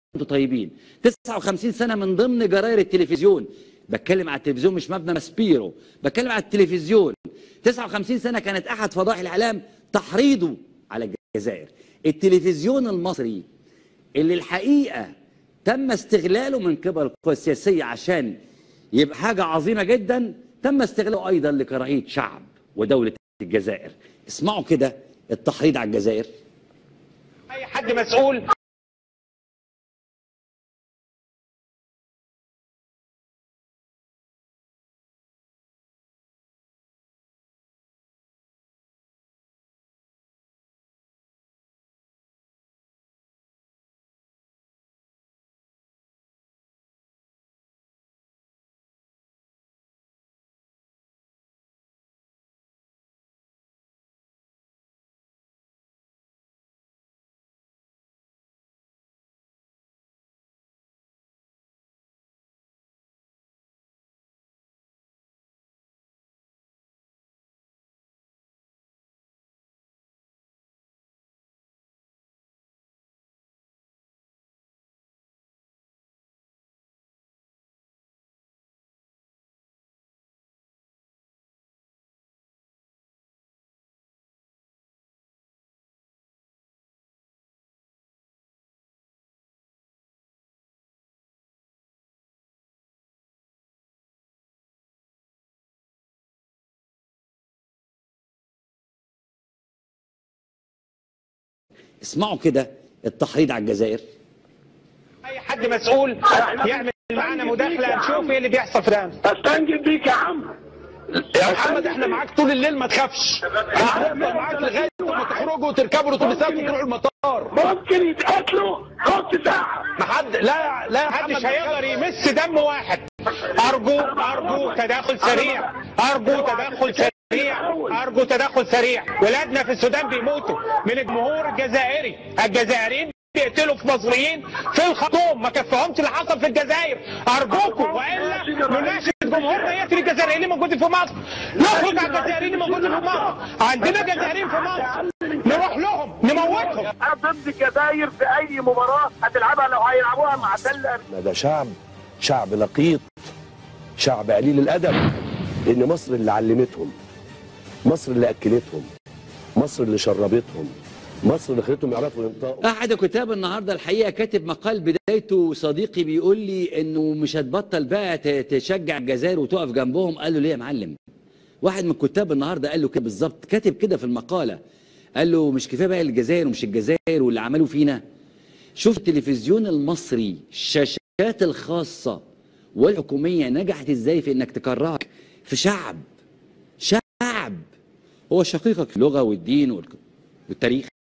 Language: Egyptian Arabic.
انتوا طيبين 59 سنه من ضمن جراير التلفزيون بتكلم على التلفزيون مش مبنى ماسبيرو بتكلم على التلفزيون 59 سنه كانت احد فضائح الاعلام تحريضه على الجزائر التلفزيون المصري اللي الحقيقه تم استغلاله من قبل القوى السياسيه عشان يبقى حاجه عظيمه جدا تم استغلاله ايضا لكراهيه شعب ودوله الجزائر اسمعوا كده التحريض على الجزائر اي حد مسؤول اسمعوا كده التحريض على الجزائر اي حد مسؤول يعمل معانا مداخله نشوف ايه اللي بيحصل في الان استنجد بيك يا عم يا محمد احنا معاك طول الليل ما تخافش احنا معاك لغايه ما تخرجوا وتركبوا الاتوبيسات وتروحوا المطار ممكن يتقتلوا نص ساعة ما حد لا لا حدش هيقدر يمس دم واحد ارجو ارجو تدخل سريع ارجو تدخل سريع ارجو تدخل سريع ولادنا في السودان بيموتوا من الجمهور الجزائري الجزائريين بيقتلوا في مصريين في الخرطوم ما كفهمش اللي حصل في الجزائر ارجوكم والا نناشد جمهورنا يقتل الجزائريين اللي موجودين في مصر نخرج على الجزائريين اللي موجودين في مصر عندنا جزائريين في مصر نروح لهم نموتهم انا ضد الجزائر في اي مباراة هتلعبها لو هيلعبوها مع تل ده شعب شعب لقيط شعب قليل الادب لان مصر اللي علمتهم مصر اللي اكلتهم مصر اللي شربتهم مصر اللي خلتهم يعرفوا ينطقوا احد كتاب النهارده الحقيقه كاتب مقال بدايته صديقي بيقول لي انه مش هتبطل بقى ت- تشجع الجزائر وتقف جنبهم قال له ليه يا معلم واحد من الكتاب النهارده قال له كده بالظبط كاتب كده في المقاله قال له مش كفايه بقى الجزائر ومش الجزائر واللي عملوا فينا شوف التلفزيون المصري الشاشات الخاصه والحكوميه نجحت ازاي في انك تكرهك في شعب شعب هو شقيقك في اللغه والدين والك- والتاريخ